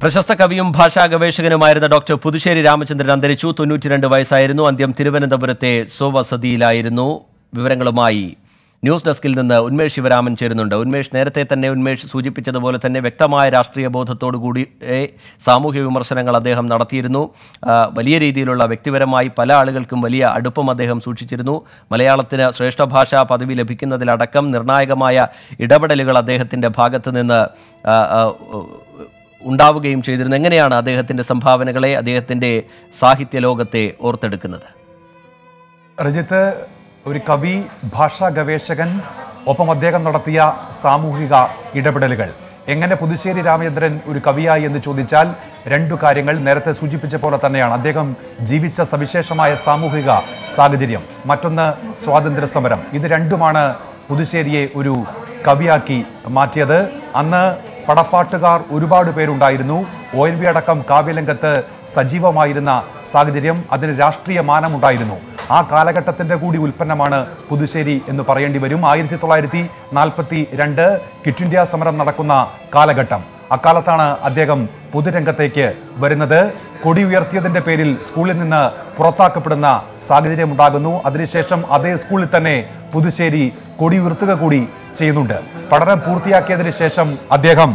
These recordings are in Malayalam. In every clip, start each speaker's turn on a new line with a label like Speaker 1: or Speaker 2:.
Speaker 1: പ്രശസ്ത കവിയും ഭാഷാ ഗവേഷകനുമായിരുന്ന ഡോക്ടർ പുതുശ്ശേരി രാമചന്ദ്രൻ അന്തരിച്ചു തൊണ്ണൂറ്റിരണ്ട് വയസ്സായിരുന്നു അന്ത്യം തിരുവനന്തപുരത്തെ സ്വവസതിയിലായിരുന്നു വിവരങ്ങളുമായി ന്യൂസ് ഡെസ്കിൽ നിന്ന് ഉന്മേഷ് ശിവരാമൻ ചേരുന്നുണ്ട് ഉന്മേഷ് നേരത്തെ തന്നെ ഉന്മേഷ് സൂചിപ്പിച്ചതുപോലെ തന്നെ വ്യക്തമായ രാഷ്ട്രീയ ബോധത്തോടുകൂടി ഏ, സാമൂഹ്യ വിമർശനങ്ങൾ അദ്ദേഹം നടത്തിയിരുന്നു ആ, വലിയ രീതിയിലുള്ള വ്യക്തിപരമായി പല ആളുകൾക്കും വലിയ അടുപ്പം അദ്ദേഹം സൂക്ഷിച്ചിരുന്നു മലയാളത്തിന് ശ്രേഷ്ഠ ഭാഷാ പദവി ലഭിക്കുന്നതിലടക്കം നിർണായകമായ ഇടപെടലുകൾ അദ്ദേഹത്തിൻ്റെ ഭാഗത്ത് നിന്ന് ആ, ആ, ഉണ്ടാവുകയും ചെയ്തിരുന്നു എങ്ങനെയാണ് അദ്ദേഹത്തിൻ്റെ സംഭാവനകളെ അദ്ദേഹത്തിൻ്റെ സാഹിത്യ ലോകത്തെ ഓർത്തെടുക്കുന്നത്
Speaker 2: രജിത്ത് ഒരു കവി ഭാഷാ ഗവേഷകൻ ഒപ്പം അദ്ദേഹം നടത്തിയ സാമൂഹിക ഇടപെടലുകൾ എങ്ങനെ പുതുശ്ശേരി രാമചന്ദ്രൻ ഒരു കവിയായി എന്ന് ചോദിച്ചാൽ രണ്ടു കാര്യങ്ങൾ നേരത്തെ സൂചിപ്പിച്ച പോലെ തന്നെയാണ് അദ്ദേഹം ജീവിച്ച സവിശേഷമായ സാമൂഹിക സാഹചര്യം മറ്റൊന്ന് സ്വാതന്ത്ര്യ സമരം ഇത് രണ്ടുമാണ് പുതുശ്ശേരിയെ ഒരു കവിയാക്കി മാറ്റിയത് അന്ന് പടപ്പാട്ടുകാർ ഒരുപാട് പേരുണ്ടായിരുന്നു ഒ എൻ വി അടക്കം കാവ്യരംഗത്ത് സജീവമായിരുന്ന സാഹചര്യം അതിന് രാഷ്ട്രീയ മാനമുണ്ടായിരുന്നു ആ കാലഘട്ടത്തിന്റെ കൂടി ഉൽപ്പന്നമാണ് പുതുശ്ശേരി എന്ന് പറയേണ്ടി വരും ആയിരത്തി തൊള്ളായിരത്തി നാൽപ്പത്തി രണ്ട് ക്വിറ്റ് ഇന്ത്യ സമരം നടക്കുന്ന കാലഘട്ടം അക്കാലത്താണ് അദ്ദേഹം പൊതുരംഗത്തേക്ക് വരുന്നത് കൊടി ഉയർത്തിയതിന്റെ പേരിൽ സ്കൂളിൽ നിന്ന് പുറത്താക്കപ്പെടുന്ന സാഹചര്യം ഉണ്ടാകുന്നു അതിനുശേഷം അതേ സ്കൂളിൽ തന്നെ പുതുശ്ശേരി കൊടി ഉയർത്തുക കൂടി ചെയ്യുന്നുണ്ട് പഠനം പൂർത്തിയാക്കിയതിനു ശേഷം അദ്ദേഹം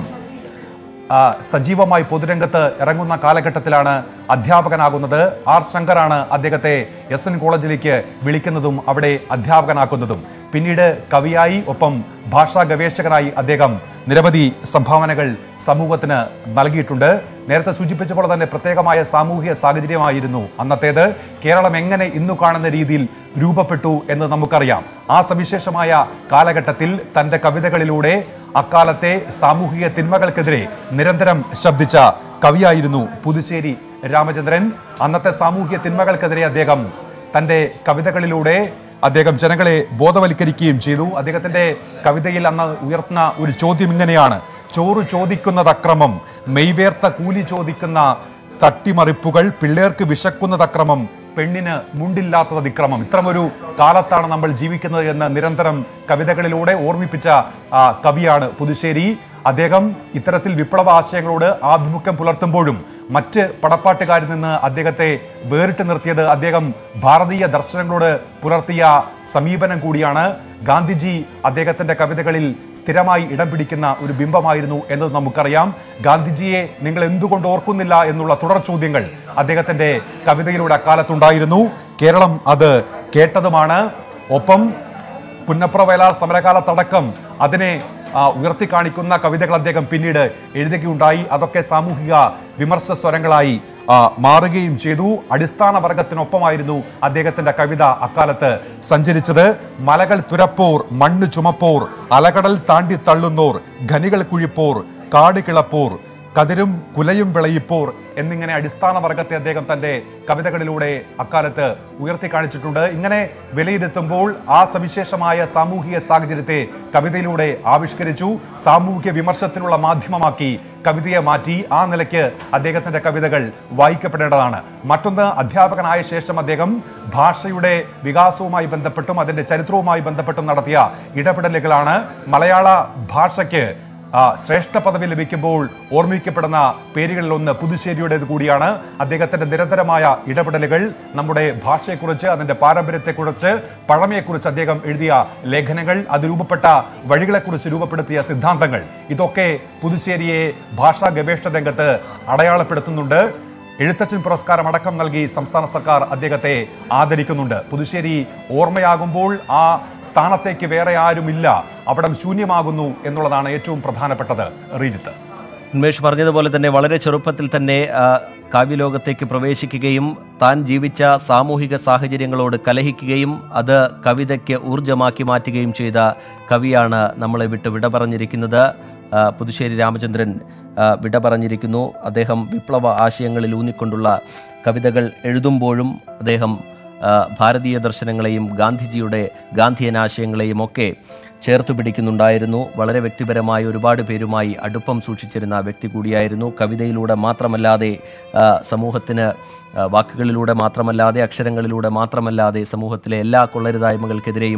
Speaker 2: ആ, സജീവമായി പൊതുരംഗത്ത് ഇറങ്ങുന്ന കാലഘട്ടത്തിലാണ് അധ്യാപകനാകുന്നത് ആർ ശങ്കറാണ് അദ്ദേഹത്തെ എസ് എൻ കോളേജിലേക്ക് വിളിക്കുന്നതും അവിടെ അധ്യാപകനാക്കുന്നതും പിന്നീട് കവിയായി ഒപ്പം ഭാഷാ ഗവേഷകനായി അദ്ദേഹം നിരവധി സംഭാവനകൾ സമൂഹത്തിന് നൽകിയിട്ടുണ്ട് നേരത്തെ സൂചിപ്പിച്ച പോലെ തന്നെ പ്രത്യേകമായ സാമൂഹിക സാഹചര്യമായിരുന്നു അന്നത്തേത് കേരളം എങ്ങനെ ഇന്നു കാണുന്ന രീതിയിൽ രൂപപ്പെട്ടു എന്ന് നമുക്കറിയാം ആ സവിശേഷമായ കാലഘട്ടത്തിൽ തന്റെ കവിതകളിലൂടെ അക്കാലത്തെ സാമൂഹിക തിന്മകൾക്കെതിരെ നിരന്തരം ശബ്ദിച്ച കവിയായിരുന്നു പുതുശ്ശേരി രാമചന്ദ്രൻ അന്നത്തെ സാമൂഹിക തിന്മകൾക്കെതിരെ അദ്ദേഹം തന്റെ കവിതകളിലൂടെ അദ്ദേഹം ജനങ്ങളെ ബോധവൽക്കരിക്കുകയും ചെയ്തു അദ്ദേഹത്തിന്റെ കവിതയിൽ അന്ന് ഉയർത്തുന്ന ഒരു ചോദ്യം ഇങ്ങനെയാണ് ചോറ് ചോദിക്കുന്നത് അക്രമം മെയ്വേർത്ത കൂലി ചോദിക്കുന്ന തട്ടിമറിപ്പുകൾ പിള്ളേർക്ക് വിശക്കുന്നത് അക്രമം പെണ്ണിന് മുണ്ടില്ലാത്തത് അതിക്രമം ഇത്തരമൊരു കാലത്താണ് നമ്മൾ ജീവിക്കുന്നത് എന്ന് നിരന്തരം കവിതകളിലൂടെ ഓർമ്മിപ്പിച്ച ആ, കവിയാണ് പുതുശ്ശേരി അദ്ദേഹം ഇത്തരത്തിൽ വിപ്ലവ ആശയങ്ങളോട് ആഭിമുഖ്യം പുലർത്തുമ്പോഴും മറ്റ് പടപ്പാട്ടുകാരിൽ നിന്ന് അദ്ദേഹത്തെ വേറിട്ട് നിർത്തിയത് അദ്ദേഹം ഭാരതീയ ദർശനങ്ങളോട് പുലർത്തിയ സമീപനം കൂടിയാണ് ഗാന്ധിജി അദ്ദേഹത്തിന്റെ കവിതകളിൽ സ്ഥിരമായി ഇടം പിടിക്കുന്ന ഒരു ബിംബമായിരുന്നു എന്നത് നമുക്കറിയാം ഗാന്ധിജിയെ നിങ്ങൾ എന്തുകൊണ്ട് ഓർക്കുന്നില്ല എന്നുള്ള തുടർ ചോദ്യങ്ങൾ അദ്ദേഹത്തിന്റെ കവിതയിലൂടെ അക്കാലത്തുണ്ടായിരുന്നു കേരളം അത് കേട്ടതുമാണ് ഒപ്പം പുന്നപ്ര വയലാർ സമരകാലത്തടക്കം അതിനെ ആ, ഉയർത്തിക്കാണിക്കുന്ന കവിതകൾ അദ്ദേഹം പിന്നീട് എഴുതുകയുണ്ടായി അതൊക്കെ സാമൂഹിക വിമർശ സ്വരങ്ങളായി ആ, മാറുകയും ചെയ്തു അടിസ്ഥാന വർഗത്തിനൊപ്പമായിരുന്നു അദ്ദേഹത്തിന്റെ കവിത അക്കാലത്ത് സഞ്ചരിച്ചത് മലകൾ തുരപ്പോർ മണ്ണ് ചുമപ്പോർ അലകടൽ താണ്ടി തള്ളുന്നോർ ഖനികൾ കുഴിപ്പോർ കാട് കിളപ്പോർ കതിരും കുലയും വിളയിപ്പോർ എന്നിങ്ങനെ അടിസ്ഥാന വർഗത്തെ അദ്ദേഹം തന്റെ കവിതകളിലൂടെ അക്കാലത്ത് ഉയർത്തി കാണിച്ചിട്ടുണ്ട് ഇങ്ങനെ വിലയിരുത്തുമ്പോൾ ആ സവിശേഷമായ സാമൂഹിക സാഹചര്യത്തെ കവിതയിലൂടെ ആവിഷ്കരിച്ചു സാമൂഹിക വിമർശത്തിനുള്ള മാധ്യമമാക്കി കവിതയെ മാറ്റി ആ നിലയ്ക്ക് അദ്ദേഹത്തിന്റെ കവിതകൾ വായിക്കപ്പെടേണ്ടതാണ് മറ്റൊന്ന് അധ്യാപകനായ ശേഷം അദ്ദേഹം ഭാഷയുടെ വികാസവുമായി ബന്ധപ്പെട്ടും അതിന്റെ ചരിത്രവുമായി ബന്ധപ്പെട്ടും നടത്തിയ ഇടപെടലുകളാണ് മലയാള ഭാഷയ്ക്ക് ആ, ശ്രേഷ്ഠ പദവി ലഭിക്കുമ്പോൾ ഓർമ്മിക്കപ്പെടുന്ന പേരുകളിൽ ഒന്ന് പുതുശ്ശേരിയുടേത് കൂടിയാണ് അദ്ദേഹത്തിന്റെ നിരന്തരമായ ഇടപെടലുകൾ നമ്മുടെ ഭാഷയെക്കുറിച്ച് അതിന്റെ പാരമ്പര്യത്തെക്കുറിച്ച് പഴമയെക്കുറിച്ച് അദ്ദേഹം എഴുതിയ ലേഖനങ്ങൾ അത് രൂപപ്പെട്ട വഴികളെക്കുറിച്ച് രൂപപ്പെടുത്തിയ സിദ്ധാന്തങ്ങൾ ഇതൊക്കെ പുതുശ്ശേരിയെ ഭാഷാ ഗവേഷണ രംഗത്ത് അടയാളപ്പെടുത്തുന്നുണ്ട് എഴുത്തച്ഛൻ പുരസ്കാരം അടക്കം നൽകി സംസ്ഥാന സർക്കാർ അദ്ദേഹത്തെ ആദരിക്കുന്നുണ്ട് പുതുശ്ശേരി ഓർമ്മയാകുമ്പോൾ ആ സ്ഥാനത്തേക്ക് വേറെ ആരുമില്ല അവിടം ശൂന്യമാകുന്നു എന്നുള്ളതാണ് ഏറ്റവും പ്രധാനപ്പെട്ടത് റീജിത്ത്
Speaker 1: ഉന്മേഷ് പറഞ്ഞതുപോലെ തന്നെ വളരെ ചെറുപ്പത്തിൽ തന്നെ ആ, കാവ്യലോകത്തേക്ക് പ്രവേശിക്കുകയും താൻ ജീവിച്ച സാമൂഹിക സാഹചര്യങ്ങളോട് കലഹിക്കുകയും അത് കവിതയ്ക്ക് ഊർജമാക്കി മാറ്റുകയും ചെയ്ത കവിയാണ് നമ്മളെ വിട്ട് വിട പറഞ്ഞിരിക്കുന്നത് ആ, പുതുശ്ശേരി രാമചന്ദ്രൻ ആ, വിട പറഞ്ഞിരിക്കുന്നു അദ്ദേഹം വിപ്ലവ ആശയങ്ങളിൽ ഊന്നിക്കൊണ്ടുള്ള കവിതകൾ എഴുതുമ്പോഴും അദ്ദേഹം ആ, ഭാരതീയ ദർശനങ്ങളെയും ഗാന്ധിജിയുടെ ഗാന്ധിയൻ ആശയങ്ങളെയും ഒക്കെ ചേർത്ത് പിടിക്കുന്നുണ്ടായിരുന്നു വളരെ വ്യക്തിപരമായ ഒരുപാട് പേരുമായി അടുപ്പം സൂക്ഷിച്ചിരുന്ന വ്യക്തി കൂടിയായിരുന്നു കവിതയിലൂടെ മാത്രമല്ലാതെ ആ, സമൂഹത്തിന് ആ, വാക്കുകളിലൂടെ മാത്രമല്ലാതെ അക്ഷരങ്ങളിലൂടെ മാത്രമല്ലാതെ സമൂഹത്തിലെ എല്ലാ കൊള്ളരുതായ്മകൾക്കെതിരെയും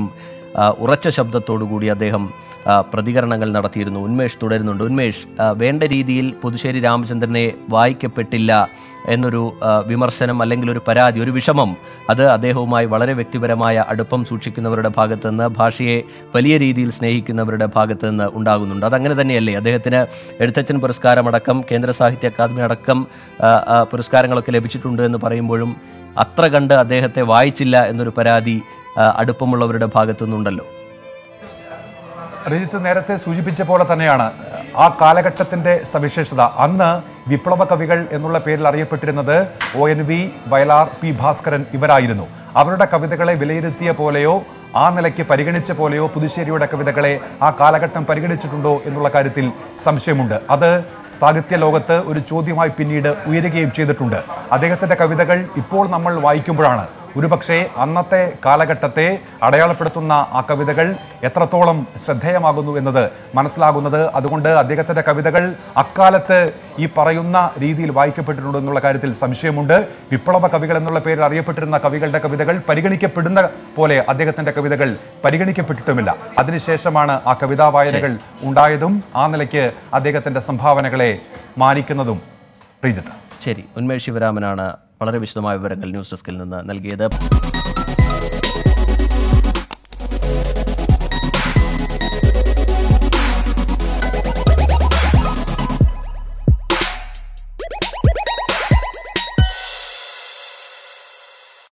Speaker 1: ആ, ഉറച്ച ശബ്ദത്തോടുകൂടി അദ്ദേഹം ആ, പ്രതികരണങ്ങൾ നടത്തിയിരുന്നു ഉന്മേഷ് തുടരുന്നുണ്ട് ഉന്മേഷ് ആ, വേണ്ട രീതിയിൽ പുതുശ്ശേരി രാമചന്ദ്രനെ വായിക്കപ്പെട്ടില്ല എന്നൊരു ആ, വിമർശനം അല്ലെങ്കിൽ ഒരു പരാതി ഒരു വിഷമം അത് അദ്ദേഹവുമായി വളരെ വ്യക്തിപരമായ അടുപ്പം സൂക്ഷിക്കുന്നവരുടെ ഭാഗത്ത് നിന്ന് ഭാഷയെ വലിയ രീതിയിൽ സ്നേഹിക്കുന്നവരുടെ ഭാഗത്ത് നിന്ന് ഉണ്ടാകുന്നുണ്ട് അതങ്ങനെ തന്നെയല്ലേ അദ്ദേഹത്തിന് എഴുത്തച്ഛൻ പുരസ്കാരമടക്കം കേന്ദ്ര സാഹിത്യ അക്കാദമി അടക്കം ആ, ആ, പുരസ്കാരങ്ങളൊക്കെ ലഭിച്ചിട്ടുണ്ട് എന്ന് പറയുമ്പോഴും അത്ര കണ്ട് അദ്ദേഹത്തെ വായിച്ചില്ല എന്നൊരു പരാതി ആ, അടുപ്പമുള്ളവരുടെ ഭാഗത്തു നിന്നുണ്ടല്ലോ
Speaker 2: രജിത്ത് നേരത്തെ സൂചിപ്പിച്ച പോലെ തന്നെയാണ് ആ കാലഘട്ടത്തിന്റെ സവിശേഷത അന്ന് വിപ്ലവ കവികൾ എന്നുള്ള പേരിൽ അറിയപ്പെട്ടിരുന്നത് ഒ എൻ വി വയലാർ പി ഭാസ്കരൻ ഇവരായിരുന്നു അവരുടെ കവിതകളെ വിലയിരുത്തിയ പോലെയോ ആ നിലയ്ക്ക് പരിഗണിച്ച പോലെയോ പുതുശ്ശേരിയുടെ കവിതകളെ ആ കാലഘട്ടം പരിഗണിച്ചിട്ടുണ്ടോ എന്നുള്ള കാര്യത്തിൽ സംശയമുണ്ട് അത് സാഹിത്യ ലോകത്ത് ഒരു ചോദ്യമായി പിന്നീട് ഉയരുകയും ചെയ്തിട്ടുണ്ട് അദ്ദേഹത്തിന്റെ കവിതകൾ ഇപ്പോൾ നമ്മൾ വായിക്കുമ്പോഴാണ് ഒരുപക്ഷെ അന്നത്തെ കാലഘട്ടത്തെ അടയാളപ്പെടുത്തുന്ന ആ കവിതകൾ എത്രത്തോളം ശ്രദ്ധേയമാകുന്നു എന്നത് മനസ്സിലാകുന്നത് അതുകൊണ്ട് അദ്ദേഹത്തിന്റെ കവിതകൾ അക്കാലത്ത് ഈ പറയുന്ന രീതിയിൽ വായിക്കപ്പെട്ടിട്ടുണ്ട് എന്നുള്ള കാര്യത്തിൽ സംശയമുണ്ട് വിപ്ലവ കവികൾ എന്നുള്ള പേരിൽ അറിയപ്പെട്ടിരുന്ന കവികളുടെ കവിതകൾ പരിഗണിക്കപ്പെടുന്ന പോലെ അദ്ദേഹത്തിന്റെ കവിതകൾ പരിഗണിക്കപ്പെട്ടിട്ടുമില്ല അതിനുശേഷമാണ് ആ കവിതാ വായനകൾ ഉണ്ടായതും ആ നിലയ്ക്ക് അദ്ദേഹത്തിന്റെ സംഭാവനകളെ മാനിക്കുന്നതും ശ്രീജിത്ത്
Speaker 1: ശരി ഉന്മേഷ് ശിവരാമനാണ് വളരെ വിശദമായ വിവരങ്ങൾ ന്യൂസ് ഡെസ്കിൽ നിന്ന് നൽകിയത്